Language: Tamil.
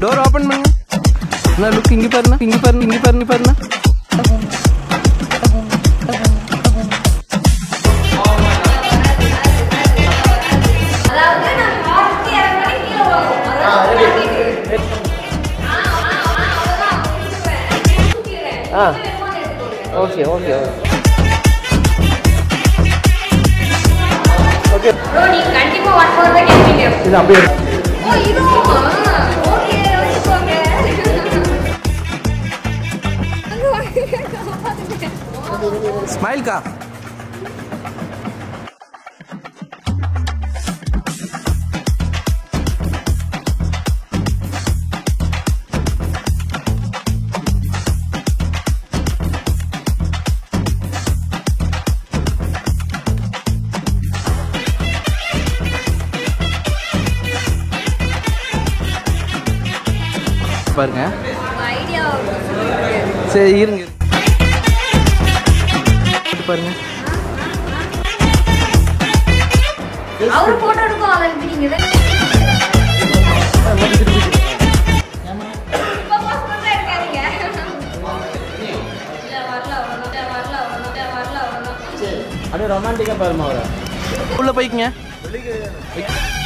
டோர் ஓபன் பண்ணுங்க நான் லுக் இங்க பாருங்க இங்க பாருங்க இங்க பாருங்க பாருங்க அதாவது நான் பார்த்து இறங்கி கீழே விழுவோம். அதாவது மாட்டிட்டு. ஆ, ஆ, ஆ, அவ்வளவுதான். முடிச்சிருவேன். தூக்கிடுறேன். ஆ. திரும்ப எடுத்துக்கோங்க. ஓகே ஓகே ஓகே Bro, நீங்க கண்டிப்பா one hour தான் கேட்பீங்க. இது அப்படியே ஓ, இதுவும்? ஆ, okay, வச்சுக்கோங்க. அங்க வாங்க, காப்பாத்துங்க. ஸ்மைல் கா பாருங்க உங்க idea சொல்லிருக்காரு. சரி இருங்க இது பாருங்க அவரு photo எடுக்கும், அதை விடுங்க. இப்ப post பண்ணா இருக்காதீங்க. இல்ல, வரல அவ்வளவுதான். இல்ல, வரல அவ்வளவுதான். இல்ல, வரல அவ்வளவுதான். அப்படியே ரொமான்டிக்காக பாருமா அவரை உள்ள போய்க்குங்க